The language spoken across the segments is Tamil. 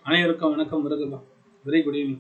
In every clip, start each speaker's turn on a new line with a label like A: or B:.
A: அனைவருக்கும் வணக்கம் முருகபா வெரி குட் ஈவினிங்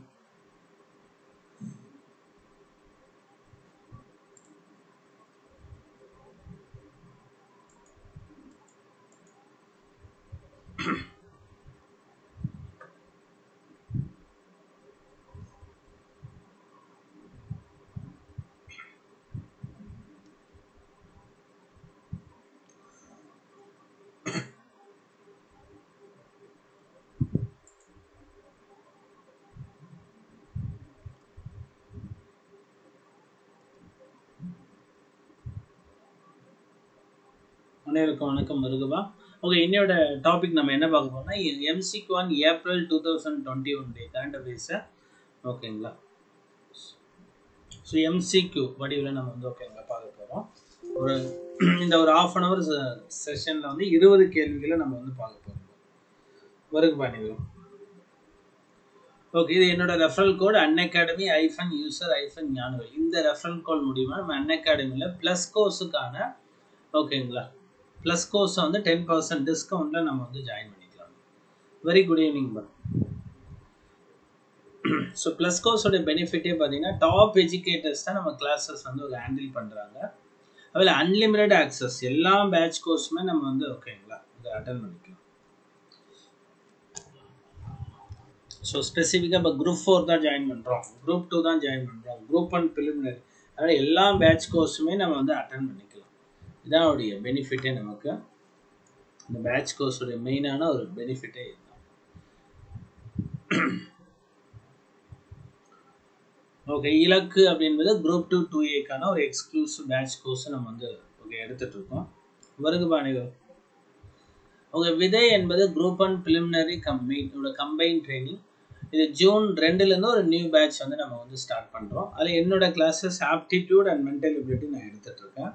A: அனைவருக்கும் வணக்கம் முருகபா ஓகே இன்னையோட டாபிக் நம்ம என்ன பார்க்க போறோம்னா எம்சிக்கு one April two thousand twenty one day current அஃபேர்ஸை ஓகேங்களா ஸோ எம்சிக்யூ வடிவில் நம்ம வந்து ஓகேங்களா பார்க்க போகிறோம் ஒரு இந்த ஒரு ஆஃப் அன் ஹவர் செஷனில் வந்து இருபது கேள்விகளை நம்ம வந்து பார்க்க போகிறோம் வருகுபா அனைவரும் ஓகே இது என்னோட ரெஃபரல் கோட் அன் அகாடமி ஐஃபன் யூசர் ஐஃபன் ஞானவேல் இந்த ரெஃபரல் கோட் மூலிமா நம்ம அன் அகாடமியில் ப்ளஸ் கோர்ஸுக்கான ஓகேங்களா ப்ளஸ் கோர்ஸை வந்து டென் பர்சன்ட் டிஸ்கவுண்ட்டில் நம்ம வந்து ஜாயின் பண்ணிக்கலாம் வெரி குட் ஈவினிங் பா ஸோ ப்ளஸ் கோர்ஸோட பெனிஃபிட்டே பார்த்தீங்கன்னா டாப் எஜுகேட்டர்ஸ் தான் நம்ம கிளாஸஸ் வந்து ஒரு ஹேண்டில் பண்ணுறாங்க அதில் அன்லிமிட்டட் ஆக்சஸ் எல்லா பேட்ச் கோர்ஸுமே நம்ம வந்து ஓகேங்களா இதை அட்டன் பண்ணிக்கலாம் ஸோ ஸ்பெசிஃபிக்காக இப்போ குரூப் ஃபோர் தான் ஜாயின் பண்ணுறோம் குரூப் டூ தான் ஜாயின் பண்ணுறோம் குரூப் ஒன் ப்ரிலிமினரி அதனால் எல்லா பேட்ச் கோர்ஸுமே நம்ம வந்து அட்டன் பண்ணிக்கலாம் இதான் அவருடைய பெனிஃபிட்டே நமக்கு இந்த பேட்ச் கோர்ஸுடைய மெயினான ஒரு பெனிஃபிட்டே இதுதான் ஓகே இலக்கு அப்படின்றது குரூப் டூ டூ ஏக்கான ஒரு எக்ஸ்க்ளூசிவ் பேட்ச் கோர்ஸ் நம்ம வந்து ஓகே எடுத்துட்டு இருக்கோம் வருக பாணிகள் ஓகே விதை என்பது குரூப் ஒன் பிலிமினரி கம்பைனோட கம்பைன் ட்ரைனிங் இது ஜூன் ரெண்டுலேருந்து ஒரு நியூ பேட்ச் வந்து நம்ம வந்து ஸ்டார்ட் பண்ணுறோம் அதில் என்னோட classes aptitude and mental ability நான் எடுத்துட்டு இருக்கேன்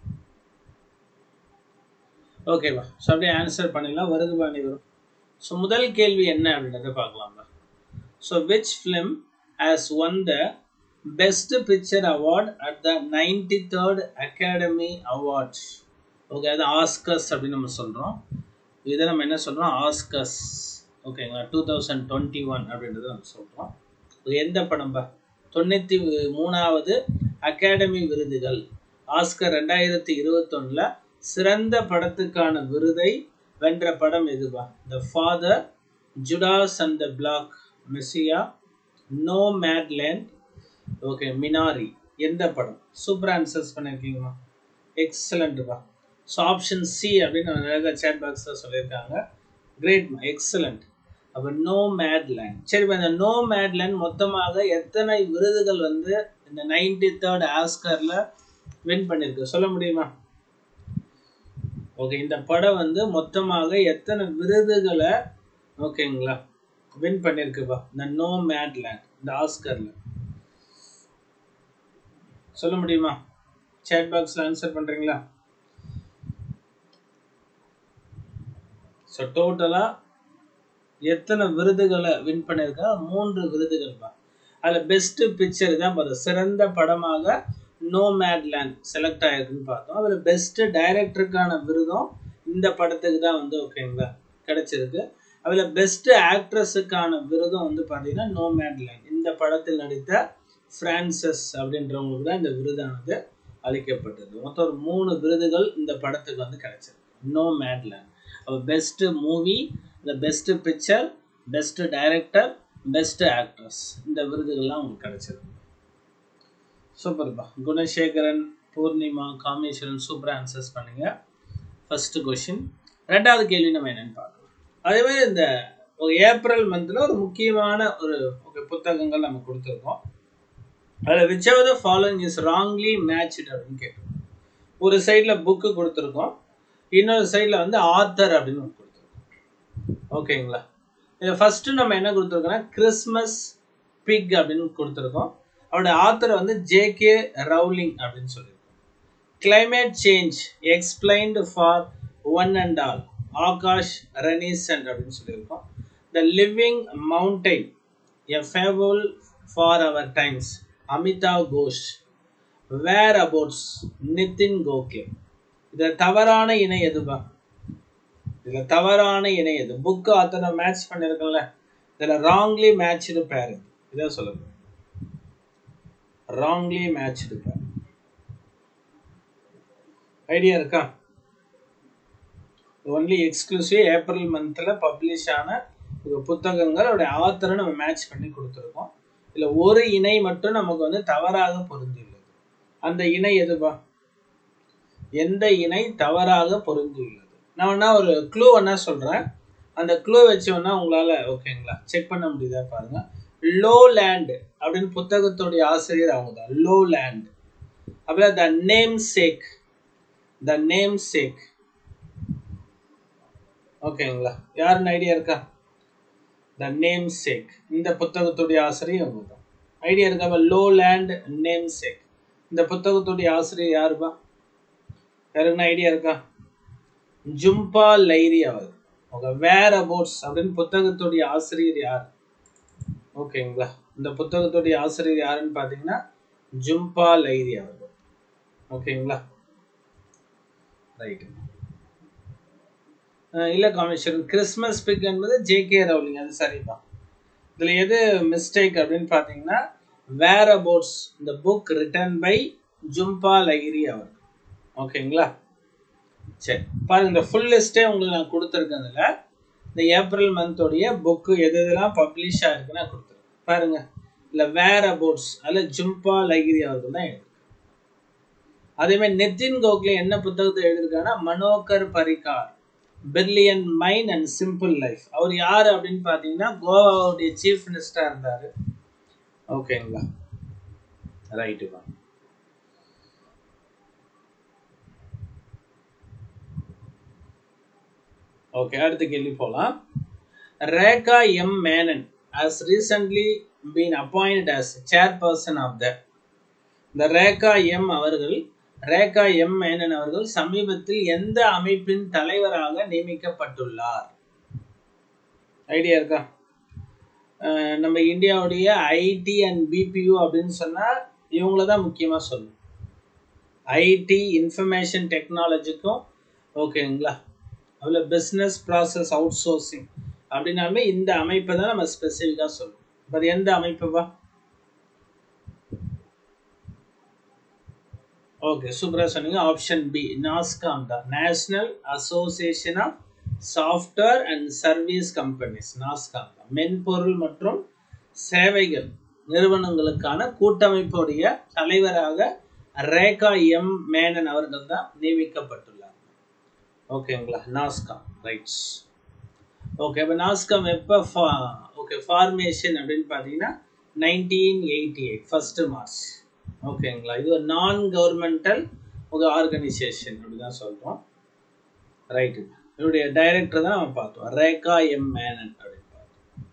A: ஓகேவா ஸோ அப்படியே ஆன்சர் பண்ணிடலாம் வருதுபா அனைவரும் ஸோ முதல் கேள்வி என்ன அப்படின்றத பார்க்கலாம்ப்பா so which film has won the best picture award at the ninety third Academy Awards okay அது ஆஸ்கர்ஸ் அப்படின்னு நம்ம சொல்கிறோம் இதை நம்ம என்ன சொல்கிறோம் ஆஸ்கர்ஸ் ஓகேங்களா டூ தௌசண்ட் டுவெண்ட்டி ஒன் அப்படின்றத நம்ம சொல்கிறோம் எந்த படம்பா தொண்ணூற்றி மூணாவது அகாடமி விருதுகள் ஆஸ்கர் ரெண்டாயிரத்தி இருபத்தொன்னில் சிறந்த படத்துக்கான விருதை வென்ற படம் எதுவா the Father Judas and the Black Messiah Nomadland okay Minari எந்த படம் சூப்பர் ஆன்சர்ஸ் பண்ணியிருக்கீங்களா எக்ஸலண்ட்பா ஸோ ஆப்ஷன் சி அப்படின்னு அழகாக சேட் பாக்ஸில் சொல்லியிருக்காங்க கிரேட்மா எக்ஸலண்ட் அப்போ நோ மேட்லேண்ட் சரி இப்போ இந்த நோ மேட்லேண்ட் மொத்தமாக எத்தனை விருதுகள் வந்து இந்த நைன்டி தேர்ட் ஆஸ்கரில் வின் பண்ணியிருக்கு சொல்ல முடியுமா ஓகே இந்த படம் வந்து மொத்தமாக எத்தனை விருதுகளை ஓகேங்களா வின் பண்ணியிருக்குப்பா இந்த நோ மேட்லேண்ட் இந்த ஆஸ்கரில் சொல்ல முடியுமா சேட் பாக்ஸில் ஆன்சர் பண்ணுறீங்களா ஸோ டோட்டலாக எத்தனை விருதுகளை வின் பண்ணியிருக்கா மூன்று விருதுகள்ப்பா அதில் பெஸ்ட்டு பிக்சர் தான் பார்த்தோம் சிறந்த படமாக நோ மேட்லேண்ட் செலக்ட் ஆயிருக்குன்னு பார்த்தோம் அதில் பெஸ்ட்டு டைரக்டருக்கான விருதும் இந்த படத்துக்கு தான் வந்து ஓகேங்களா கிடைச்சிருக்கு அதில் பெஸ்ட்டு ஆக்ட்ரஸுக்கான விருதும் வந்து பார்த்தீங்கன்னா நோ மேட்லேண்ட் இந்த படத்தில் நடித்த ஃப்ரான்சஸ் அப்படின்றவங்களுக்கு தான் இந்த விருதானது அளிக்கப்பட்டது மொத்தம் ஒரு மூணு விருதுகள் இந்த படத்துக்கு வந்து கிடைச்சிருக்கு நோ மேட்லேண்ட் அப்போ பெஸ்ட்டு மூவி இந்த best picture best director best actress இந்த விருதுகள்லாம் உங்களுக்கு கிடைச்சிருக்கு சூப்பர்ப்பா குணசேகரன் பூர்ணிமா காமேஸ்வரன் சூப்பர் ஆன்சர்ஸ் பண்ணுங்க ஃபர்ஸ்ட் கொஷின் ரெண்டாவது கேள்வி நம்ம என்னன்னு பார்க்கலாம் அதே மாதிரி இந்த ஏப்ரல் மந்தில் ஒரு முக்கியமான ஒரு ஓகே புத்தகங்கள் நம்ம கொடுத்துருக்கோம் அதில் which of the following is wrongly matched அப்படின்னு கேட்டோம் ஒரு சைடில் புக்கு கொடுத்துருக்கோம் இன்னொரு சைடில் வந்து ஆத்தர் அப்படின்னு ஒன்று கொடுத்துருக்கோம் ஓகேங்களா இதில் ஃபஸ்ட்டு நம்ம என்ன கொடுத்துருக்கோம்னா கிறிஸ்மஸ் பிக் அப்படின்னு கொடுத்துருக்கோம் அவரோட ஆத்தர் வந்து ஜே கே ரவுலிங் அப்படின்னு சொல்லியிருக்கோம் climate change explained for one and all Aakash Ranison அப்படின்னு சொல்லியிருக்கோம் the living mountain a fable for our times Amitav Ghosh whereabouts Nitin கோகே இதில் தவறான இணை எதுவா இதில் தவறான இணை எது புக்கு அத்தனை மேட்ச் பண்ணியிருக்கோம்ல இதில் ராங்லி மேட்ச்டு பேர் இது இதான் சொல்லணும் ராங்லி மேட்ச்டு பேர் ஐடியா இருக்கா ஒன்லி எக்ஸ்க்ளூசிவ் ஏப்ரல் மந்தில் பப்ளிஷ் ஆன இது புத்தகங்கள் அவருடைய ஆத்தரை நம்ம மேட்ச் பண்ணி கொடுத்துருக்கோம் இதில் ஒரு இணை மட்டும் நமக்கு வந்து தவறாக பொருந்தியுள்ளது அந்த இணை எதுவா எந்த இணை தவறாக பொருந்தியுள்ளது நான் வேணா ஒரு க்ளூ வேணா சொல்கிறேன் அந்த க்ளூ வச்சு வேணா உங்களால் ஓகேங்களா செக் பண்ண முடியுதா பாருங்க லோ லேண்ட் அப்படின்னு புத்தகத்துடைய ஆசிரியர் அவங்க தான் லோ லேண்ட் அப்புறம் the name sake the name சேக் ஓகேங்களா யாருன்னு ஐடியா இருக்கா த நேம் சேக் இந்த புத்தகத்துடைய ஆசிரியர் அவங்க தான் ஐடியா இருக்கா லோ லேண்ட் நேம் சேக் இந்த புத்தகத்துடைய ஆசிரியர் யாருப்பா யாருக்குன்னா ஐடியா இருக்கா ஜும்பா லைரி அவர் ஓகே வேர் அபவுட்ஸ் அப்படின்னு புத்தகத்துடைய ஆசிரியர் யார் ஓகேங்களா இந்த புத்தகத்துடைய ஆசிரியர் யாருன்னு பார்த்தீங்கன்னா ஜும்பா லைரி அவர்கள் ஓகேங்களா ரைட்டு இல்லை காமேஸ்வரன் கிறிஸ்மஸ் பிக் என்பது ஜே கே ரவுலிங் அது சரிதான் இதில் எது மிஸ்டேக் அப்படின்னு பார்த்தீங்கன்னா வேர் அபவுட்ஸ் இந்த book written by Jhumpa Lahiri அவர் ஓகேங்களா சரி பாருங்க இந்த ஃபுல் லிஸ்ட்டே உங்களுக்கு நான் கொடுத்துருக்கேன்ல இந்த ஏப்ரல் மந்தோடைய புக்கு எது எதெல்லாம் பப்ளிஷ் ஆகிருக்கு நான் கொடுத்துருக்கேன் பாருங்க இல்லை வேர் அபவுட்ஸ் அதில் ஜும்பா லைகிரி அவர்கள் தான் எழுதிருக்கு அதேமாதிரி நிதின் கோக்லே என்ன புத்தகத்தை எழுதியிருக்காங்கன்னா Manohar Parrikar brilliant mind and simple life அவர் யார் அப்படின்னு பார்த்தீங்கன்னா கோவாவுடைய சீஃப் மினிஸ்டராக இருந்தார் ஓகேங்களா ரைட்டு தான் ஓகே அடுத்த கேள்வி போகலாம் Rekha M Menon has recently been appointed as chairperson of the இந்த ரேகா எம் அவர்கள் ரேகா எம் மேனன் அவர்கள் சமீபத்தில் எந்த அமைப்பின் தலைவராக நியமிக்கப்பட்டுள்ளார் ஐடியா இருக்கா நம்ம இந்தியாவுடைய ஐடி அண்ட் பிபியூ அப்படின்னு சொன்னால் இவங்கள தான் முக்கியமாக சொல்லணும் ஐடி இன்ஃபர்மேஷன் டெக்னாலஜிக்கும் ஓகேங்களா அதில் பிஸ்னஸ் ப்ராசஸ் அவுட் சோர்சிங் அப்படின்னாலுமே இந்த அமைப்பை தான் நம்ம ஸ்பெசிஃபிக்காக சொல்லுவோம் இப்போ அது எந்த அமைப்புப்பா ஓகே சூப்பராக சொன்னீங்க ஆப்ஷன் பி நாஸ்காம் தான் national association of software and service companies NASSCOM தான் மென்பொருள் மற்றும் சேவைகள் நிறுவனங்களுக்கான கூட்டமைப்புடைய தலைவராக ரேகா எம் மேனன் அவர்கள் தான் நியமிக்கப்பட்டுள்ளார் ஓகேங்களா நாஸ்காம் ரைட்ஸ் ஓகே அப்போ நாஸ்காம் எப்போ ஃபா ஓகே ஃபார்மேஷன் அப்படின்னு பார்த்தீங்கன்னா nineteen eighty eight first March ஓகேங்களா இது ஒரு நான் கவர்மெண்டல் ஒரு ஆர்கனைசேஷன் அப்படி தான் சொல்கிறோம் ரைட்டு இதனுடைய டைரக்டர் தான் நம்ம பார்த்தோம் ரேகா எம் மேனன் அப்படின்னு பார்த்தோம்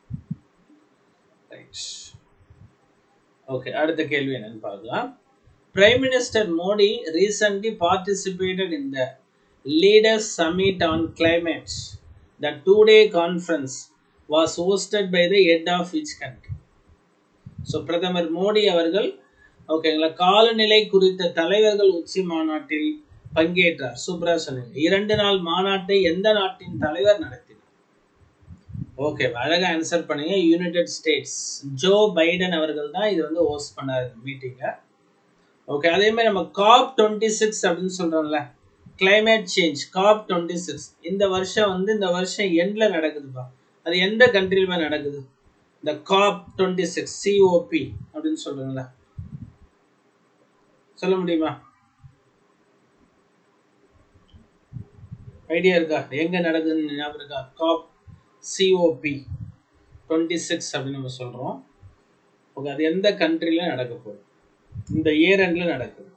A: ரைட் ஓகே அடுத்த கேள்வி என்னன்னு பார்க்கலாம் prime minister Modi recently participated in the leaders summit on climate the two day conference was hosted by the head of which country so பிரதமர் மோடி அவர்கள் ஓகேங்களா காலநிலை குறித்த தலைவர்கள் உச்சி மாநாட்டில் பங்கேற்றார் சூப்பரா சொன்னீங்க இரண்டு நாள் மாநாட்டை எந்த நாட்டின் தலைவர் நடத்தினார் ஓகே அழகா ஆன்சர் பண்ணீங்க யுனைடெட் ஸ்டேட்ஸ் ஜோ பைடன் அவர்கள் தான் இது வந்து ஹோஸ்ட் பண்ணார் மீட்டிங்கை ஓகே அதே மாதிரி நம்ம காப் டுவெண்ட்டி சிக்ஸ் அப்படின்னு சொல்றோம்ல climate change COP twenty six இந்த வருஷம் வந்து இந்த வருஷம் எண்ட்ல நடக்குதுப்பா அது எந்த கண்ட்ரிலுமே நடக்குது இந்த காப் டுவெண்ட்டி சிக்ஸ் சிஓபி அப்படின்னு சொல்றீங்களா சொல்ல முடியுமா ஐடியா இருக்கா எங்க நடக்குதுன்னு ஞாபகம் இருக்கா காப் சிஓபி டுவெண்ட்டி சிக்ஸ் அப்படின்னு நம்ம சொல்றோம் ஓகே அது எந்த கண்ட்ரில நடக்க போகுது இந்த இயர் எண்ட்ல நடக்குது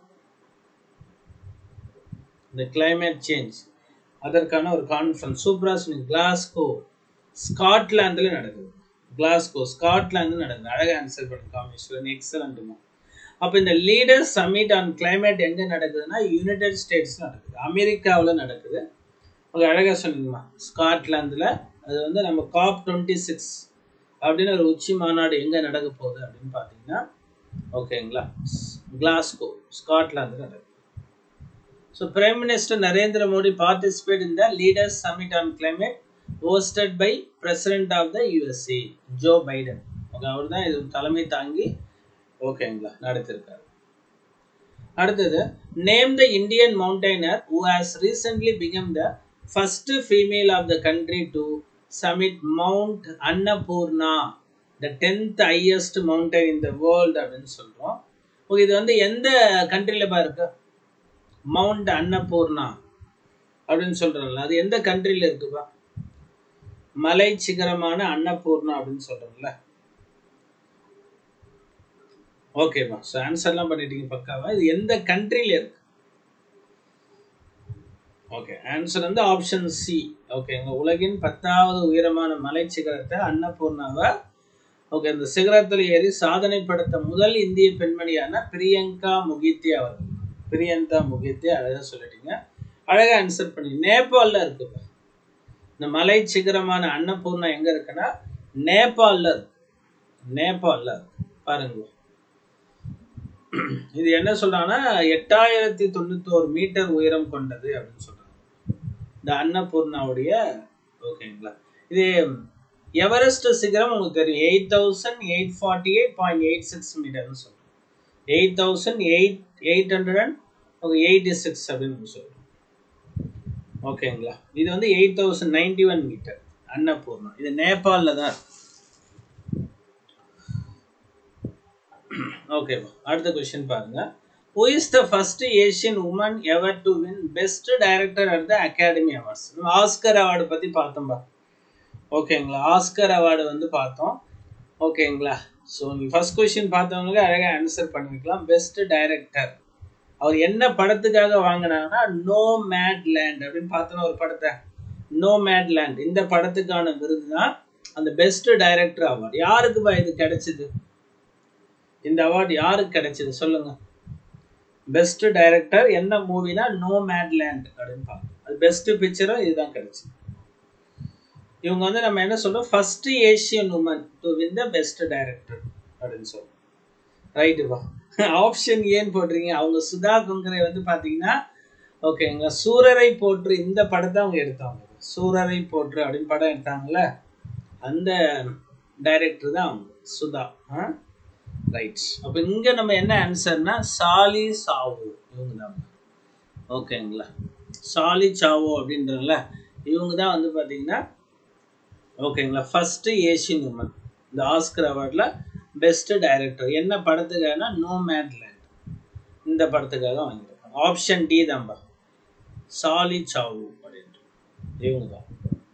A: இந்த கிளைமேட் சேஞ்ச் அதற்கான ஒரு கான்ஃபரன்ஸ் சூப்பரா சொன்னீங்க கிளாஸ்கோ ஸ்காட்லாந்துல நடக்குது கிளாஸ்கோ ஸ்காட்லாந்து நடக்குது அழகாக ஆன்சர் பண்ணி காமேஸ்வரன் எக்ஸலண்ட்டுமா அப்போ இந்த லீடர்ஸ் சமிட் ஆன் கிளைமேட் எங்கே நடக்குதுன்னா யுனைடெட் ஸ்டேட்ஸ் நடக்குது அமெரிக்காவில் நடக்குது ஒரு அழகாக சொன்னீங்கம்மா ஸ்காட்லாந்தில் அது வந்து நம்ம காப் டுவெண்ட்டி சிக்ஸ் அப்படின்னு ஒரு உச்சி மாநாடு எங்கே நடக்க போகுது அப்படின்னு பார்த்தீங்கன்னா ஓகேங்களா கிளாஸ்கோ ஸ்காட்லாந்து நடக்குது so prime minister Narendra Modi participate in the leaders summit on climate hosted by president of the USA Joe Biden okay அவர் தான் இது தலைமை தாங்கி ஓகேங்களா நடத்திருக்காரு அடுத்தது name the Indian mountaineer who has recently become the first female of the country to summit Mount Annapurna the tenth highest mountain in the world அப்படின்னு சொல்கிறோம் ஓகே இது வந்து எந்த கண்ட்ரியில் பா இருக்கு மவுண்ட் அன்னபூர்ணா அப்படின்னு சொல்கிறோம்ல அது எந்த கண்ட்ரியில் இருக்குப்பா மலை சிகரமான அன்னபூர்ணா அப்படின்னு சொல்கிறோம்ல ஓகேப்பா ஸோ ஆன்சர்லாம் பண்ணிட்டீங்க பக்காவா இது எந்த கண்ட்ரியில் இருக்கு ஓகே ஆன்சர் வந்து ஆப்ஷன் சி ஓகேங்க உலகின் பத்தாவது உயரமான மலை சிகரத்தை அன்னபூர்ணாவை ஓகே இந்த சிகரத்தில் ஏறி சாதனை படுத்த முதல் இந்திய பெண்மணியான பிரியங்கா முகித்தி அவர்கள் பிரியங்கா முகித்தி அழகாக சொல்லிட்டீங்க அழகாக ஆன்சர் பண்ணி நேபாளில் இருக்குப்பா இந்த மலை சிகரமான அன்னபூர்ணா எங்க இருக்குன்னா நேபாளில் இருக்கு நேபாளில் இருக்கு பாருங்க இது என்ன சொல்றாங்கன்னா எட்டாயிரத்தி தொண்ணூத்தோரு மீட்டர் உயரம் கொண்டது அப்படின்னு சொல்றாங்க இந்த அன்னபூர்ணாவுடைய ஓகேங்களா இது எவரெஸ்ட் சிகரம் உங்களுக்கு தெரியும் eight thousand eight forty eight point eight six மீட்டர்னு சொல்றோம் eight thousand eight eight hundred and eighty six அப்படின்னு சொல்றோம் ஓகேங்களா இது வந்து eight thousand ninety one metre Annapurna இது நேபாளில் தான் இருக்கு ஓகே அடுத்த கொஸ்டின் பாருங்க who is the first Asian woman ever to win best director at the Academy Awards Oscar award பற்றி பார்த்தோம்பா ஓகேங்களா ஆஸ்கர் அவார்டு வந்து பார்த்தோம் ஓகேங்களா ஸோ நீங்கள் ஃபர்ஸ்ட் கொஸ்டின் பார்த்தவங்களுக்கு அழகாக ஆன்சர் பண்ணிருக்கலாம் பெஸ்ட் டைரக்டர் அவர் என்ன படத்துக்காக வாங்கினாங்கன்னா நோ மேட் லேண்ட் அப்படின்னு பார்த்தோன்னா ஒரு படத்தை நோ மேட் லேண்ட் இந்த படத்துக்கான விருது தான் அந்த பெஸ்ட் டைரக்டர் அவார்டு யாருக்குப்பா இது கிடைச்சது இந்த அவார்டு யாருக்கு கிடைச்சது சொல்லுங்க பெஸ்ட் டைரக்டர் என்ன மூவினா நோ மேட் லேண்ட் அப்படின்னு பார்க்கணும் அது பெஸ்ட் பிக்சரும் இதுதான் கிடைச்சது இவங்க வந்து நம்ம என்ன சொல்றோம் first Asian woman to win the best director அப்படின்னு சொல்றோம் ரைட்டுப்பா ஆப்ஷன் ஏன்னு போடுறீங்க அவங்க சுதா குங்கரை வந்து பார்த்தீங்கன்னா ஓகேங்க சூரரை போற்று இந்த படத்தை அவங்க எடுத்தாங்க சூரரை போற்று அப்படின்னு படம் எடுத்தாங்கல்ல அந்த டைரக்டர் தான் அவங்க சுதா ஆ ரைட் அப்போ இங்கே நம்ம என்ன ஆன்சர்னா சாலி சாவோ இவங்க தான் ஓகேங்களா சாலி சாவோ அப்படின்றல இவங்க தான் வந்து பார்த்தீங்கன்னா ஓகேங்களா ஃபஸ்ட்டு ஏஷியன் உமன் இந்த ஆஸ்கர் அவார்டில் பெஸ்ட் டைரக்டர் என்ன படத்துக்காகனா நோ மேட் லேண்ட் இந்த படத்துக்காக வாங்கியிருக்காங்க ஆப்ஷன் டி தான்பா சாலி சாவு அப்படின்ட்டு இவங்க தான்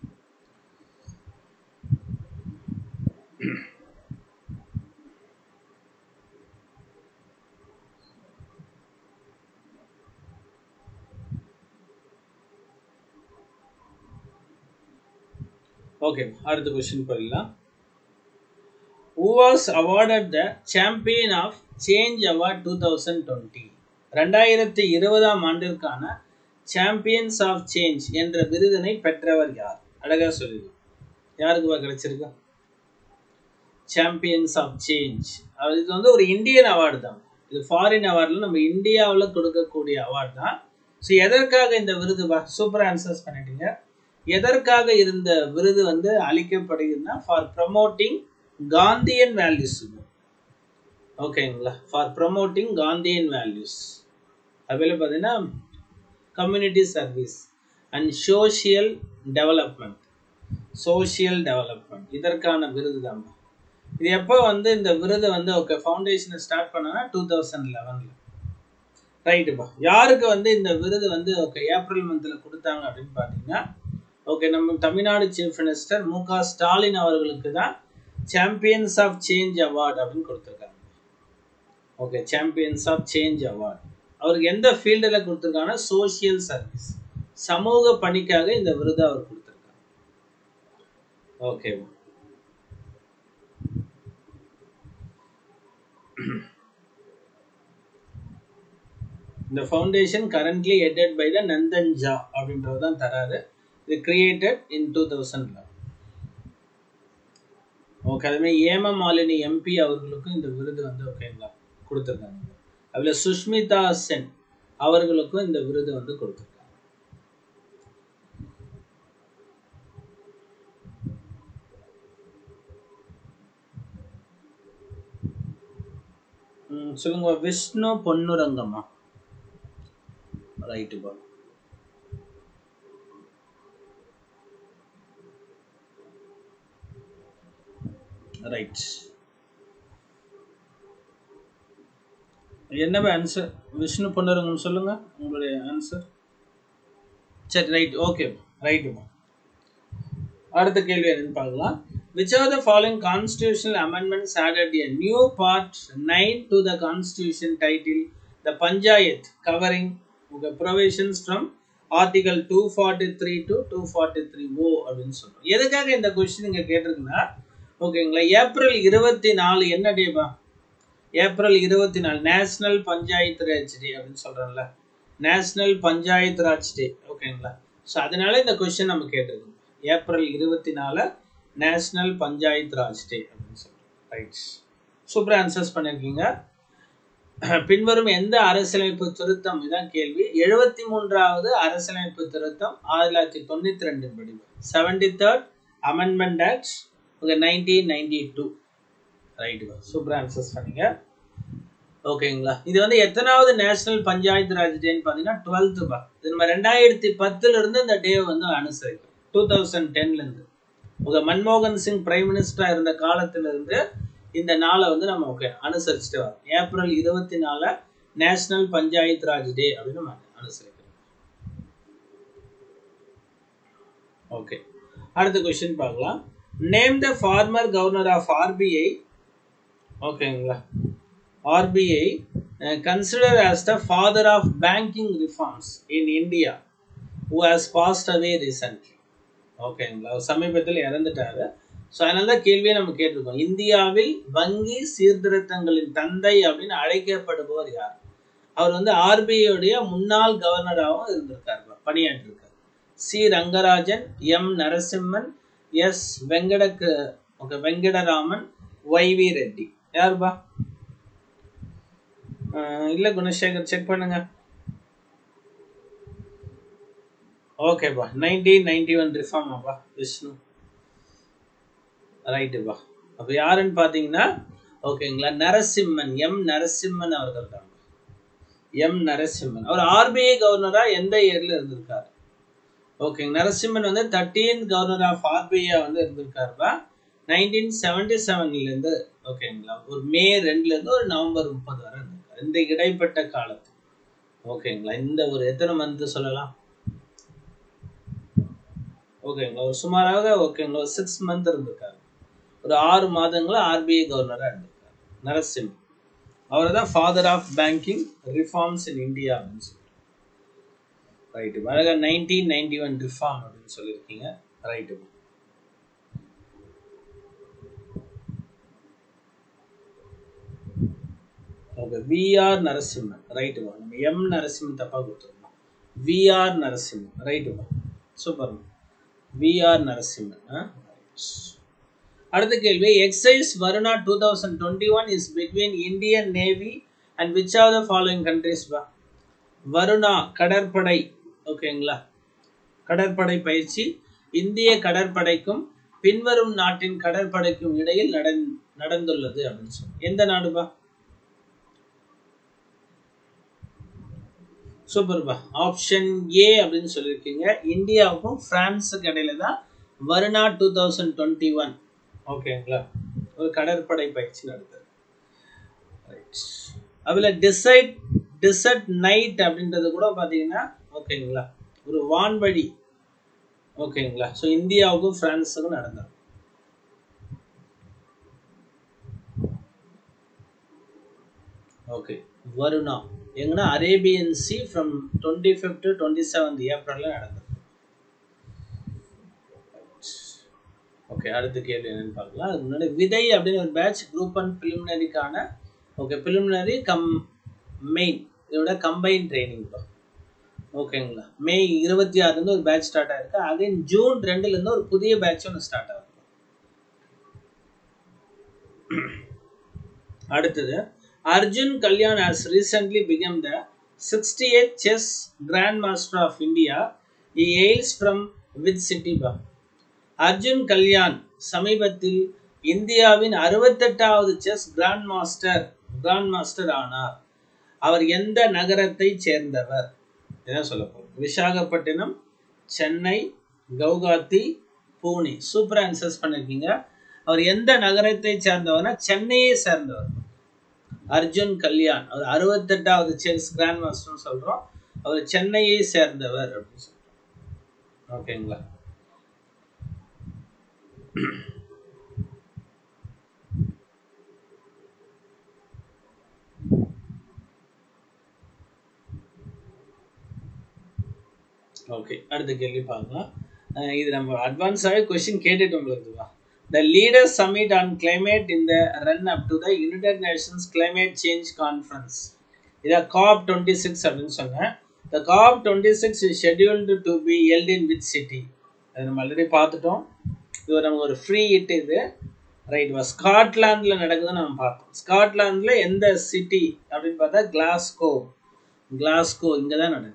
A: ஓகே அடுத்த கொஸ்டின் போயிடலாம் who was awarded the champion of change award two thousand twenty ரெண்டாயிரத்தி இருபதாம் ஆண்டிற்கான சாம்பியன்ஸ் ஆஃப் சேஞ்ச் என்ற விருதினை பெற்றவர் யார் அழகா சொல்லுங்க யாருக்கு கிடைச்சிருக்கா சாம்பியன்ஸ் ஆஃப் சேஞ்ச் இது வந்து ஒரு இந்தியன் அவார்டு தான் இது ஃபாரின் அவார்டில் நம்ம இந்தியாவில் கொடுக்கக்கூடிய அவார்டு தான் ஸோ எதற்காக இந்த விருது சூப்பர் ஆன்சர்ஸ் பண்ணிட்டீங்க எதற்காக இருந்த விருது வந்து அளிக்கப்படுகிறதுனா ஃபார் ப்ரமோட்டிங் காந்தியன் வேல்யூஸ் ஓகேங்களா ஃபார் ப்ரமோட்டிங் காந்தியன் வேல்யூஸ் அதுல பார்த்தீங்கன்னா community service and social development social development இதற்கான விருது தான் இது எப்போ வந்து இந்த விருது வந்து ஓகே ஃபவுண்டேஷனை ஸ்டார்ட் பண்ணனா டூ தௌசண்ட் லெவனில் ரைட்டுப்பா யாருக்கு வந்து இந்த விருது வந்து ஓகே ஏப்ரல் மந்தில் கொடுத்தாங்க அப்படின்னு பார்த்தீங்கன்னா ஓகே நம்ம தமிழ்நாடு சீஃப் மினிஸ்டர் மு க ஸ்டாலின் அவர்களுக்கு தான் சாம்பியன்ஸ் ஆஃப் சேஞ்ச் அவார்டு அப்படின்னு கொடுத்துருக்காங்க okay champions of change award அவருக்கு எந்த ஃபீல்டில் கொடுத்துருக்காங்கன்னா சோஷியல் சர்வீஸ் சமூக பணிக்காக இந்த விருதை அவர் கொடுத்துருக்காங்க ஓகே இந்த foundation currently headed by the Nandan Jha அப்படின்றது தான் தராரு இது created in two thousand eleven okay அதுமாதிரி ஏம மாலினி எம்பி அவர்களுக்கும் இந்த விருது வந்து ஓகேங்களா கொடுத்துருக்காங்க அதில் சுஷ்மிதா சென் அவர்களுக்கும் இந்த விருது வந்து கொடுத்துருக்காங்க ம், சொல்லுங்க விஷ்ணு பொன்னுரங்கம்மா ரைட்டுப்பா ரைட் என்னவே ஆன்சர் விஷ்ணு பொன்னுரங்கம் சொல்லுங்க உங்களுடைய ஆன்சர் சரி ரைட் ஓகே ரைட்டுமா அடுத்த கேள்வி என்னன்னு பார்க்கலாம் which are the following constitutional amendments added a new part 9 to the constitution titled the panchayat covering okay, provisions from article 243 to 243 o அப்படின்னு சொல்றோம் எதுக்காக இந்த கொஸ்டின் இங்க கேட்டிருக்குன்னா ஓகேங்களா ஏப்ரல் இருபத்தி நாலு என்ன டேபா ஏப்ரல் இருபத்தி நாலு நேஷனல் பஞ்சாயத்து ராஜ் டே அப்படின்னு சொல்றோம்ல நேஷனல் பஞ்சாயத்து ராஜ் டே ஓகேங்களா ஸோ அதனால இந்த கொஸ்டின் நம்ம கேட்டிருக்கோம் ஏப்ரல் இருபத்தி நாலு நேஷனல் பஞ்சாயத்து ராஜ் டே அப்படின்னு சொல்றோம் ரைட் சூப்பராக ஆன்சர்ஸ் பண்ணியிருக்கீங்க பின்வரும் எந்த அரசியலமைப்பு திருத்தம் இதான் கேள்வி எழுபத்தி மூன்றாவது அரசியலமைப்பு திருத்தம் ஆயிரத்தி தொள்ளாயிரத்தி தொண்ணூத்தி ரெண்டு படி seventy third amendment act okay nineteen ninety two right சூப்பராக ஆன்சர்ஸ் பண்ணீங்க ஓகேங்களா இது வந்து எத்தனாவது நேஷனல் பஞ்சாயத்து ராஜ் டேன்னு பார்த்தீங்கன்னா டுவெல்த்து பா இது நம்ம ரெண்டாயிரத்தி பத்துல இருந்து இந்த டே வந்து அனுசரிக்கும் டூ தௌசண்ட் டென்ல இருந்து ஓகே மன்மோகன் சிங் பிரைம் மினிஸ்டரா இருந்த காலத்துல இருந்து இந்த நாளை வந்து நம்ம ஓகே அனுசரிச்சுட்டு வரோம் ஏப்ரல் இருபத்தி நாலு நேஷனல் பஞ்சாயத்து ராஜ் டே அப்படின்னு நம்ம அனுசரிக்கிறோம் ஓகே அடுத்த கொஸ்டின் பார்க்கலாம் name the former governor of RBI ஓகேங்களா RBI consider as the father of banking reforms in India who has passed away recently ஓகேங்களா அவர் சமீபத்தில் இறந்துட்டாரு ஸோ அதனால தான் கேள்வியை நம்ம கேட்டிருக்கோம் இந்தியாவில் வங்கி சீர்திருத்தங்களின் தந்தை அப்படின்னு அழைக்கப்படுபவர் யார் அவர் வந்து ஆர்பிஐடைய முன்னாள் கவர்னராகவும் இருந்திருக்காரு பணியாற்றிருக்கார் C Rangarajan M Narasimhan S வெங்கடக்கு ஓகே வெங்கடராமன் ஒய்வி ரெட்டி யாருப்பா அஹ் இல்ல குணசேகர் செக் பண்ணுங்க ஓகேப்பா நைன்டீன் நைன்டி ஒன் ரிஃபார்மாப்பா விஷ்ணு ரைட்டுப்பா அப்போ யாருன்னு பார்த்தீங்கன்னா ஓகேங்களா நரசிம்மன் எம் நரசிம்மன் அவர்கள் தான் எம் நரசிம்மன் அவர் ஆர்பிஐ கவர்னரா எந்த இயர்ல இருந்திருக்காரு ஓகேங்க நரசிம்மன் வந்து தேர்ட்டீன் கவர்னர் ஆஃப் ஆர்பிஐ வந்து இருந்திருக்காருப்பா நைன்டீன் செவன்டி செவன்லேருந்து ஓகேங்களா ஒரு மே ரெண்டுலேருந்து ஒரு நவம்பர் முப்பது வரை இருந்திருக்காரு இந்த இடைப்பட்ட காலத்து ஓகேங்களா இந்த ஒரு எத்தனை மந்த் சொல்லலாம் ஓகேங்களா ஒரு சுமாராக ஓகேங்களா ஒரு சிக்ஸ் மந்த் இருந்திருக்காரு ஒரு ஆறு மாதங்களா ஆர்பிஐ கவர்னராக இருந்திருக்காரு நரசிம்மன் அவர் தான் father of banking reforms in India அப்படின்னு சொல்லிட்டு ரைட்டு அழகா நைன்டீன் நைன்டி ஒன் ரிஃபார்ம் அப்படின்னு சொல்லியிருக்கீங்க right okay V R Narasimhan right வா நம்ம எம் நரசிம்மன் தப்பாக கொடுத்துருந்தோம் விஆர் நரசிம்மன் ரைட்டு வா சூப்பர் விஆர் நரசிம்மன் ஆ அடுத்த கேள்வி exercise Varuna two thousand twenty one is between Indian navy and which are the following countries பா வருணா கடற்படை ஓகேங்களா கடற்படை பயிற்சி இந்திய கடற்படைக்கும் பின்வரும் நாட்டின் கடற்படைக்கும் இடையில் நடந் நடந்துள்ளது அப்படின்னு சொல்லி எந்த நாடுபா சூப்பர்பா ஆப்ஷன் ஏ அப்படின்னு சொல்லியிருக்கீங்க இந்தியாவுக்கும் பிரான்ஸுக்கு இடையில தான் Varuna two thousand twenty one ஓகேங்களா ஒரு கடற்படை பயிற்சி நடக்குது ரைட் அதில் டிசைட் டிசர்ட் நைட் அப்படின்றது கூட பார்த்தீங்கன்னா ஓகேங்களா ஒரு வான்வழி ஓகேங்களா ஸோ இந்தியாவுக்கும் பிரான்ஸுக்கும் நடந்தது ஓகே வருணா எங்கன்னா Arabian sea from twenty fifth to twenty seventh ஏப்ரலில் நடந்தது ஓகே அடுத்த கேள்வி என்னன்னு பார்க்கலாம் அதுக்கு முன்னாடி விதை அப்படின்னு ஒரு பேட்ச் குரூப் அண்ட் பிலிமினரிக்கான ஓகே பிலிமினரி கம் மெயின் இதோட கம்பைன் ட்ரைனிங் தான் ஓகேங்களா மே இருபத்தி ஆறுலேருந்து ஒரு பேட்ச் ஸ்டார்ட் ஆயிருக்கு அகைன் ஜூன் ரெண்டுலேருந்து ஒரு புதிய பேட்ச் ஒன்று ஸ்டார்ட் ஆகுது அடுத்தது Arjun Kalyan has recently become the sixty eight chess grand master of India இ எயில்ஸ் ஃப்ரம் வித் சிட்டி பா அர்ஜுன் கல்யாண் சமீபத்தில் இந்தியாவின் அறுபத்தெட்டாவது chess grand master grand master ஆனார் அவர் எந்த நகரத்தை சேர்ந்தவர் இதான் சொல்ல போறோம் விசாகப்பட்டினம் சென்னை கவுகாத்தி பூனே சூப்பர் ஆன்சர்ஸ் பண்ணிருக்கீங்க அவர் எந்த நகரத்தை சேர்ந்தவர்னா சென்னையை சேர்ந்தவர் அர்ஜுன் கல்யாண் அவர் அறுபத்தெட்டாவது செஸ் கிராண்ட் மாஸ்டர்னு சொல்றோம் அவர் சென்னையை சேர்ந்தவர் அப்படின்னு சொல்றோம் ஓகேங்களா ஓகே அடுத்த கேள்வி பார்க்கலாம் அஹ் இது நம்ம அட்வான்ஸாகவே கொஸ்டின் கேட்டுட்டு உங்களுக்கு the leaders summit on climate இந்த run up to the United Nations climate change conference இதை காப் டுவெண்ட்டி சிக்ஸ் அப்படின்னு சொன்னேன் the COP twenty six is scheduled to be held in which city அது நம்ம ஆல்ரெடி பார்த்துட்டோம் இது நமக்கு ஒரு ஃப்ரீ ஹிட் இது ரைட் வா ஸ்காட்லாண்டில் நடக்குதுன்னு நம்ம பார்த்தோம் ஸ்காட்லாண்டில் எந்த சிட்டி அப்படின்னு பார்த்தா கிளாஸ்கோ கிளாஸ்கோ இங்கே தான் நடக்குது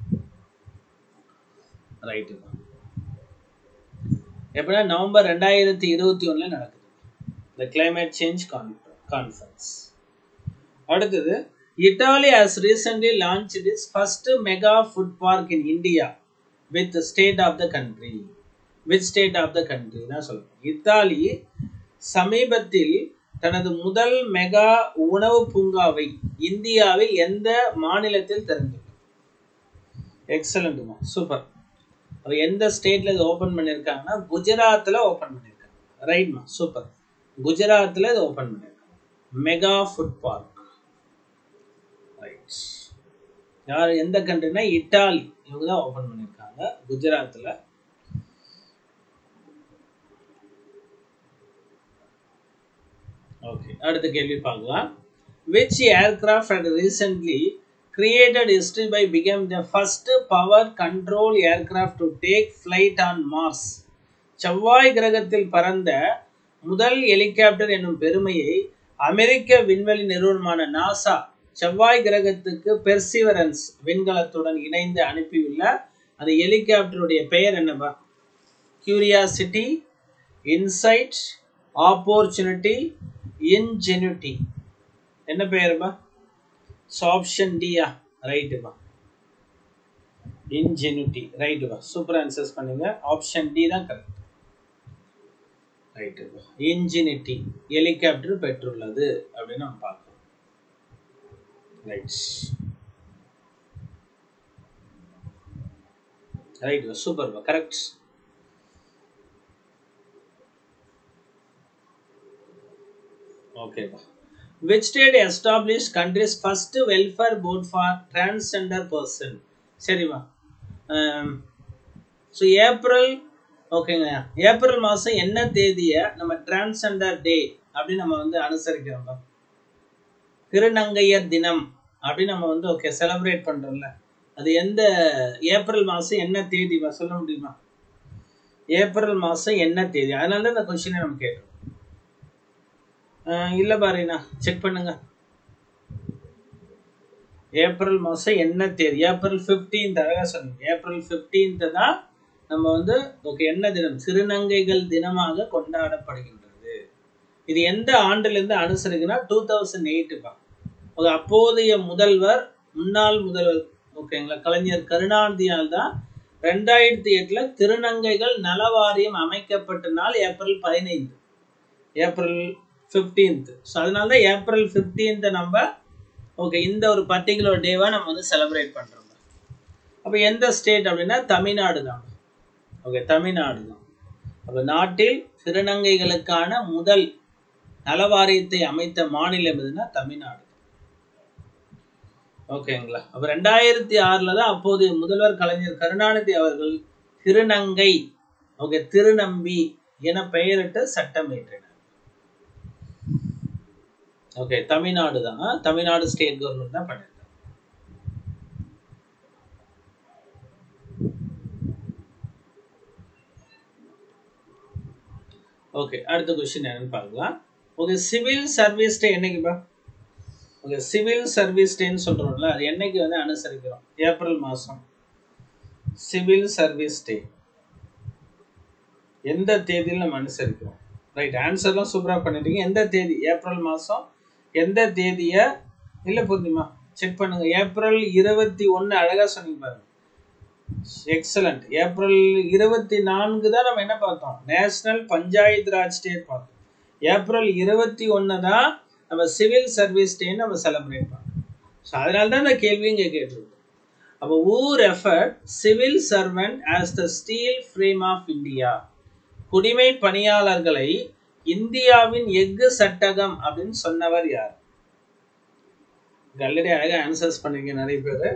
A: ரைட்டு எப்படின்னா நவம்பர் ரெண்டாயிரத்தி இருபத்தி ஒன்றில் நடக்குது இந்த கிளைமேட் சேஞ்ச் கான்ஃபரன்ஸ் அடுத்தது Italy has recently launch is first mega food park in India which state of the country which state of the country தான் சொல்லுவோம் இத்தாலி சமீபத்தில் தனது முதல் மெகா உணவு பூங்காவை இந்தியாவில் எந்த மாநிலத்தில் திறந்தது எக்ஸலண்ட்டுமா சூப்பர் அவர் எந்த ஸ்டேட்ல இது ஓப்பன் பண்ணியிருக்காங்கன்னா குஜராத்தில் ஓப்பன் பண்ணியிருக்காங்க ரைட்மா சூப்பர் குஜராத்தில் இது ஓப்பன் பண்ணியிருக்காங்க மெகா ஃபுட் பார்க் ரைட் யார் எந்த கண்ட்ரினா இட்டாலி இவங்க தான் ஓப்பன் பண்ணியிருக்காங்க குஜராத்தில் ஓகே அடுத்த கேள்வி பார்க்கலாம் which aircraft had recently created history by became the first power control aircraft to take flight on Mars செவ்வாய் கிரகத்தில் பறந்த முதல் ஹெலிகாப்டர் என்னும் பெருமையை அமெரிக்க விண்வெளி நிறுவனமான நாசா செவ்வாய் கிரகத்துக்கு பெர்சிவரன்ஸ் விண்கலத்துடன் இணைந்து அனுப்பியுள்ள அந்த ஹெலிகாப்டருடைய பெயர் என்னவா கியூரியாசிட்டி இன்சைட் ஆப்பர்ச்சுனிட்டி இன்ஜெனிட்டி என்ன பெயருப்பா ஸோ ஆப்ஷன் டியா ரைட்டுப்பா இன்ஜெனிட்டி ரைட்டுப்பா சூப்பர் ஆன்சர்ஸ் பண்ணுங்க ஆப்ஷன் டி தான் கரெக்ட் ரைட்டுப்பா இன்ஜினிட்டி ஹெலிகாப்டர் பெற்றுள்ளது அப்படின்னு நம்ம பார்க்கணும் ரைட் ரைட் சூப்பர்ப்பா கரெக்ட் ஓகேப்பா which state establish countries first welfare board for transgender person சரிம்மா ஸோ ஏப்ரல் ஓகேங்க ஏப்ரல் மாதம் என்ன தேதியை நம்ம டிரான்ஸ்ஜெண்டர் டே அப்படின்னு நம்ம வந்து அனுசரிக்கிறோம்ப்பா திருநங்கையர் தினம் அப்படின்னு நம்ம வந்து ஓகே செலிப்ரேட் பண்ணுறோம்ல அது எந்த ஏப்ரல் மாதம் என்ன தேதிப்பா சொல்ல முடியுமா ஏப்ரல் மாதம் என்ன தேதி அதனால தான் இந்த கொஸ்டினை நம்ம கேட்டோம் இல்லை பாருண்ணா செக் பண்ணுங்க ஏப்ரல் மாதம் என்ன தேதி ஏப்ரல் ஃபிஃப்டீன்த் அழகாக சொன்னீங்க ஏப்ரல் ஃபிஃப்டீன்த் தான் நம்ம வந்து ஓகே என்ன தினம் திருநங்கைகள் தினமாக கொண்டாடப்படுகின்றது இது எந்த ஆண்டிலிருந்து அனுசரிக்குன்னா டூ தௌசண்ட் எயிட்டுப்பா ஒரு அப்போதைய முதல்வர் முன்னாள் முதல்வர் ஓகேங்களா கலைஞர் கருணாநிதியால் தான் ரெண்டாயிரத்தி எட்டுல திருநங்கைகள் நலவாரியம் அமைக்கப்பட்ட நாள் ஏப்ரல் பதினைந்து ஏப்ரல் ஃபிஃப்டீன்த் ஸோ அதனால தான் ஏப்ரல் ஃபிஃப்டீன்த்தை நம்ம ஓகே இந்த ஒரு பர்டிகுலர் டேவாக நம்ம வந்து செலிப்ரேட் பண்ணுறோம் அப்போ எந்த ஸ்டேட் அப்படின்னா தமிழ்நாடு தான் ஓகே தமிழ்நாடு தான் அப்போ நாட்டில் திருநங்கைகளுக்கான முதல் நலவாரியத்தை அமைத்த மாநிலம் எதுனா தமிழ்நாடு ஓகேங்களா அப்போ ரெண்டாயிரத்தி ஆறில் தான் அப்போதைய முதல்வர் கலைஞர் கருணாநிதி அவர்கள் திருநங்கை ஓகே திருநம்பி என பெயரிட்டு சட்டம் இயற்றினார் ஓகே தமிழ்நாடு தான் தமிழ்நாடு ஸ்டேட் கவர்மெண்ட் தான் பண்ணிருக்காங்க ஓகே அடுத்த கொஸ்டின் என்னன்னு பார்க்கலாம் ஓகே சிவில் சர்வீஸ் டே என்னைக்குப்பா ஓகே சிவில் சர்வீஸ் டேன்னு சொல்கிறோம்ல அது என்னைக்கு வந்து அனுசரிக்கிறோம் ஏப்ரல் மாதம் சிவில் சர்வீஸ் டே எந்த தேதியில் நம்ம அனுசரிக்கிறோம் ரைட் ஆன்சர்லாம் சூப்பராக பண்ணிட்டீங்க எந்த தேதி ஏப்ரல் மாதம் எந்த தேதிய இல்ல பூர்ணிமா செக் பண்ணுங்க ஏப்ரல் இருபத்தி ஒன்னு அழகா சொன்னீங்க பாருங்க எக்ஸலண்ட் ஏப்ரல் இருபத்தி நான்கு தான் நம்ம என்ன பார்த்தோம் நேஷனல் பஞ்சாயத்து ராஜ் டே பார்த்தோம் ஏப்ரல் இருபத்தி ஒன்று தான் நம்ம சிவில் சர்வீஸ் டே நம்ம செலிப்ரேட் பண்ணோம் ஸோ அதனால தான் இந்த கேள்வி இங்கே கேட்டிருக்கோம் அப்போ who refer civil servant as the steel frame of India குடிமை பணியாளர்களை இந்தியாவின் எஃகு சட்டகம் அப்படின்னு சொன்னவர் யார் ஆல்ரெடி அழகாக ஆன்சர்ஸ் பண்ணீங்க நிறைய பேர்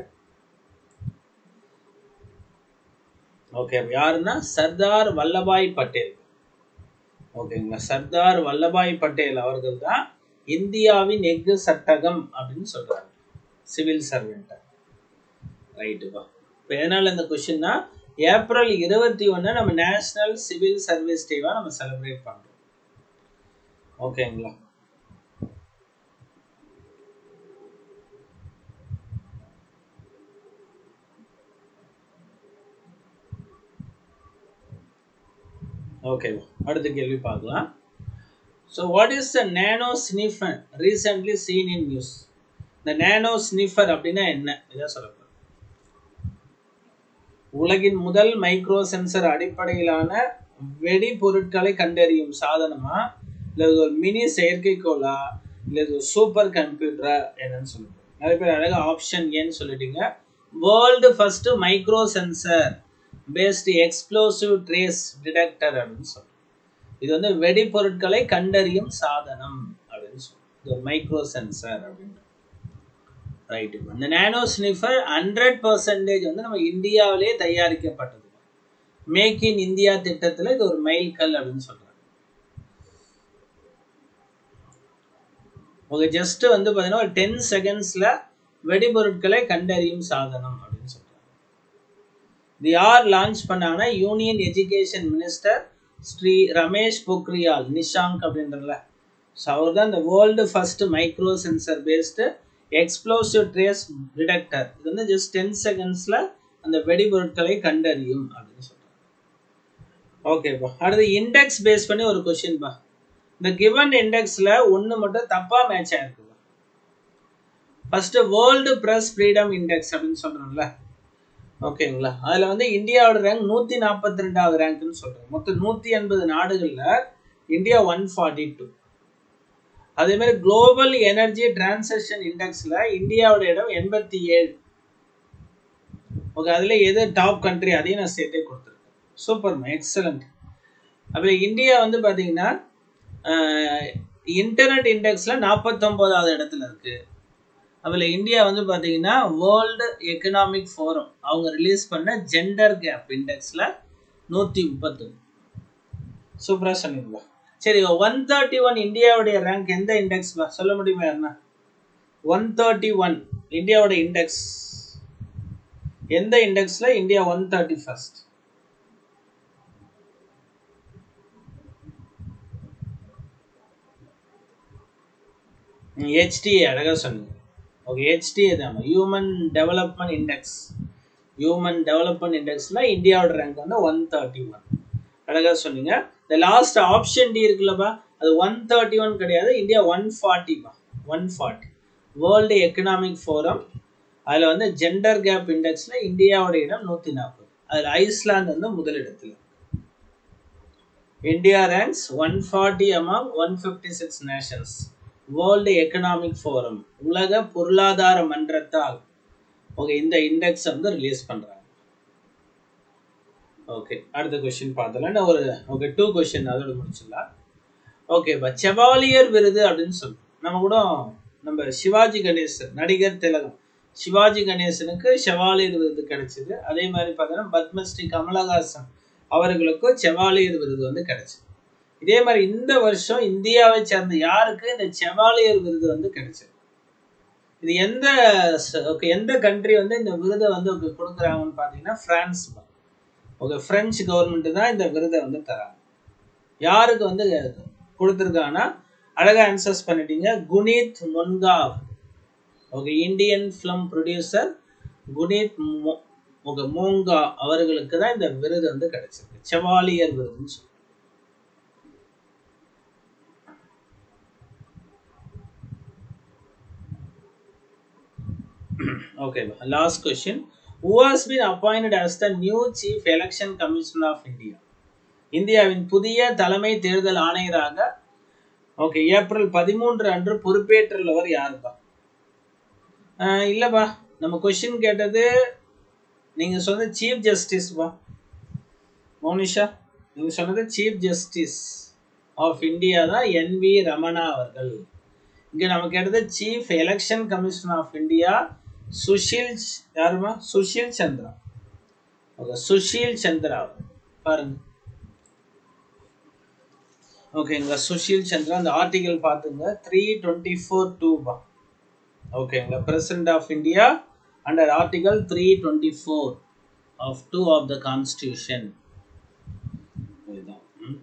A: ஓகே யாருன்னா சர்தார் வல்லபாய் பட்டேல் ஓகேங்களா சர்தார் வல்லபாய் பட்டேல் அவர்கள் தான் இந்தியாவின் எஃகு சட்டகம் அப்படின்னு சொல்றாங்க சிவில் சர்வெண்ட் ரைட்டுப்பா இப்போ எதனால இந்த கொஸ்டின்னா ஏப்ரல் இருபத்தி ஒன்று நம்ம நேஷனல் சிவில் சர்வீஸ் டேவா நம்ம செலிப்ரேட் பண்றோம் ஓகேங்களா ஓகே அடுத்த கேள்வி பார்க்கலாம் so what is the nano sniffer recently seen in news இந்த நேனோ ஸ்னிஃபர் அப்படின்னா என்ன இதான் சொல்லப்போம் உலகின் முதல் மைக்ரோ சென்சர் அடிப்படையிலான வெடி பொருட்களை கண்டறியும் சாதனமா இல்லை இது ஒரு மினி செயற்கைக்கோளா இல்லை இது ஒரு சூப்பர் கம்ப்யூட்டரா என்னன்னு சொல்லுங்க நிறைய பேர் அழகா ஆப்ஷன் ஏன்னு சொல்லிட்டீங்க world first micro sensor based explosive trace detector அப்படின்னு சொல்றோம் இது வந்து வெடிபொருட்களை கண்டறியும் சாதனம் அப்படின்னு சொல்றோம் இது ஒரு மைக்ரோ சென்சர் அப்படின்னு ரைட்டு இந்த நேனோ ஸ்னிஃபர் ஹண்ட்ரட் பர்சன்டேஜ் வந்து நம்ம இந்தியாவிலே தயாரிக்கப்பட்டது மேக் இன் இந்தியா திட்டத்தில் இது ஒரு மைல் கல் அப்படின்னு சொல்றாங்க ஓகே ஜஸ்ட் வந்து பார்த்தீங்கன்னா ஒரு டென் செகண்ட்ஸில் வெடிபொருட்களை கண்டறியும் சாதனம் அப்படின்னு சொல்றாங்க இது யார் லான்ச் பண்ணாங்கன்னா union education minister Shri Ramesh Pokhriyal Nishank அப்படின்றல ஸோ அவர் தான் இந்த world first micro sensor based explosive trace detector இது வந்து ஜஸ்ட் டென் செகண்ட்ஸில் அந்த வெடிபொருட்களை கண்டறியும் அப்படின்னு சொல்கிறாங்க ஓகேப்பா அடுத்து இண்டெக்ஸ் பேஸ் பண்ணி ஒரு கொஷின்பா இந்த கிவன் இண்டெக்ஸில் ஒன்று மட்டும் தப்பாக மேட்ச் ஆயிருக்குப்பா first world press freedom index அப்படின்னு சொல்கிறோம்ல ஓகேங்களா அதில் வந்து இந்தியாவோட ரேங்க் நூற்றி நாற்பத்தி ரெண்டாவது ரேங்க்னு சொல்கிறோம் மொத்தம் நூற்றி எண்பது நாடுகளில் இந்தியா ஒன் ஃபார்ட்டி டூ அதே மாதிரி குளோபல் எனர்ஜி டிரான்சாக்ஷன் இண்டெக்ஸில் இந்தியாவோட இடம் எண்பத்தி ஏழு ஓகே அதில் எது டாப் கண்ட்ரி அதையும் நான் சேர்த்தே கொடுத்துருக்கேன் சூப்பர்மா எக்ஸலண்ட் அப்புறம் இந்தியா வந்து பார்த்தீங்கன்னா இன்டர்நெட் இண்டெக்ஸில் நாற்பத்தொம்போதாவது இடத்துல இருக்குது அதில் இந்தியா வந்து பார்த்தீங்கன்னா வேர்ல்டு எக்கனாமிக் ஃபோரம் அவங்க ரிலீஸ் பண்ண ஜெண்டர் கேப் இண்டெக்ஸில் நூற்றி முப்பத்தொன்று சூப்பராக சொன்னீங்களா சரி ஒன் தேர்ட்டி ஒன் இந்தியாவுடைய ரேங்க் எந்த இண்டெக்ஸ் சொல்ல முடியுமா என்ன ஒன் தேர்ட்டி ஒன் இந்தியாவோட இண்டெக்ஸ் எந்த இண்டெக்ஸில் India one thirty first HDA அழகாக சொன்னீங்க ஓகே ஹெச்டிஏ தான் human development index human development இண்டெக்ஸில் இந்தியாவோட ரேங்க் வந்து ஒன் தேர்ட்டி ஒன் அழகாக சொன்னீங்க இந்த லாஸ்ட் ஆப்ஷன் டி இருக்குல்லப்பா அது ஒன் தேர்ட்டி ஒன் கிடையாது இந்தியா ஒன் ஃபார்ட்டிப்பா one forty world economic forum அதில் வந்து ஜெண்டர் கேப் இண்டெக்ஸில் இந்தியாவோட இடம் நூற்றி நாற்பது அதில் ஐஸ்லாந்து வந்து முதலிடத்தில் India ranks one forty among one fifty six nations world economic forum உலக பொருளாதார மன்றத்தால் ஓகே இந்த இண்டெக்ஸ் வந்து ரிலீஸ் பண்ணுறாங்க ஓகே அடுத்த கொஸ்டின் பார்த்தலாம் ஒரு ஓகே டூ கொஸ்டின் அதோட முடிச்சிடலாம் ஓகே இப்போ செவாலியர் விருது அப்படின்னு சொல்லுவோம் நம்ம கூட நம்ம சிவாஜி கணேசன் நடிகர் திலகம் சிவாஜி கணேசனுக்கு செவாலியர் விருது கிடைச்சிது அதே மாதிரி பார்த்தீங்கன்னா பத்மஸ்ரீ கமலஹாசன் அவர்களுக்கும் செவாலியர் விருது வந்து கிடைச்சிது இதே மாதிரி இந்த வருஷம் இந்தியாவை சேர்ந்த யாருக்கு இந்த செவாலியர் விருது வந்து கிடைச்சது இது எந்த ஓகே எந்த கண்ட்ரி வந்து இந்த விருதை வந்து கொடுக்குறாங்கன்னு பார்த்தீங்கன்னா பிரான்ஸ் ஓகே பிரெஞ்சு கவர்மெண்ட் தான் இந்த விருதை வந்து தராங்க யாருக்கு வந்து கொடுத்துருக்காங்கன்னா அழகாக ஆன்சர்ஸ் பண்ணிட்டீங்க Guneet Monga okay Indian film producer Guneet okay Monga அவர்களுக்கு தான் இந்த விருது வந்து கிடைச்சிருக்கு செவாலியர் விருதுன்னு சொல்லி okay last question who has been appointed as the new chief election commissioner of india இந்தியாவின் புதிய தலைமை தேர்தல் ஆணையராக ஓகே ஏப்ரல் பதிமூன்று அன்று பொறுப்பேற்றுள்ளவர் யாருப்பா ஆஹ் இல்லப்பா நம்ம கொஸ்டின் கேட்டது நீங்க சொன்ன சீஃப் ஜஸ்டிஸ் பா மோனிஷா நீங்க சொன்னது சீஃப் ஜஸ்டிஸ் ஆஃப் இந்தியா தான் என் வி ரமணா அவர்கள் இங்க நம்ம கேட்டது chief election commissioner of India Sushil யாருமா சுஷில் சந்திரா ஓகே சுஷில் சந்திரா பாருங்க ஓகேங்களா சுஷில் சந்திரா அந்த ஆர்டிகல் பார்த்துங்க த்ரீ டுவெண்ட்டி ஃபோர் டூ பா ஓகேங்களா president of India under article three twenty four of two of the constitution இதுதான் ம்.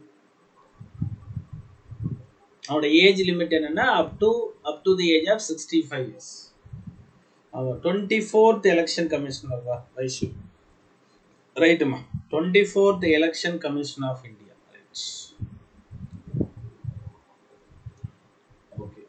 A: அவனோட ஏஜ் லிமிட் என்னன்னா up to up to the age of sixty five years அவன் டுவெண்ட்டி ஃபோர்த் எலெக்ஷன் கமிஷனர் வா வைஷு ரைட்டுமா twenty fourth election commission of India right okay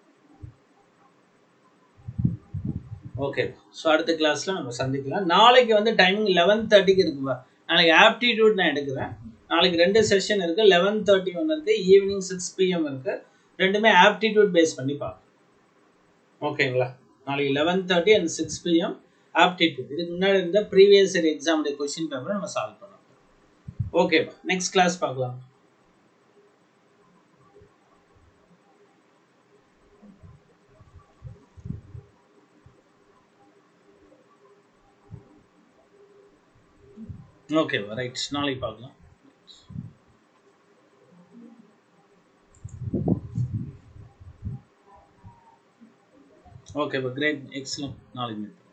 A: okay so அடுத்த கிளாஸில் நம்ம சந்திக்கலாம் நாளைக்கு வந்து டைமிங் லெவன் தேர்ட்டிக்கு இருக்குப்பா நாளைக்கு ஆப்டிடியூட் நான் எடுக்கிறேன் நாளைக்கு ரெண்டு செஷன் இருக்கு லெவன் தேர்ட்டி ஒன்று இருக்கு ஈவினிங் சிக்ஸ் பிஎம் இருக்கு ரெண்டுமே ஆப்டிடியூட் பேஸ் பண்ணி பார்க்கலாம் ஓகேங்களா நாளைக்கு eleven thirty and six PM aptitude இதுக்கு முன்னாடி இருந்த ப்ரீவியஸ் இயர் எக்ஸாமுடைய கொஸ்டின் பேப்பரை நம்ம சால்வ் பண்ணலாம் ஓகேப்பா நெக்ஸ்ட் கிளாஸ் பார்க்கலாம் ஓகேவா ரைட் நாளைக்கு பார்க்கலாம் ஓகேப்பா கிரேட் எக்ஸலண்ட் நாளைக்கு மீட்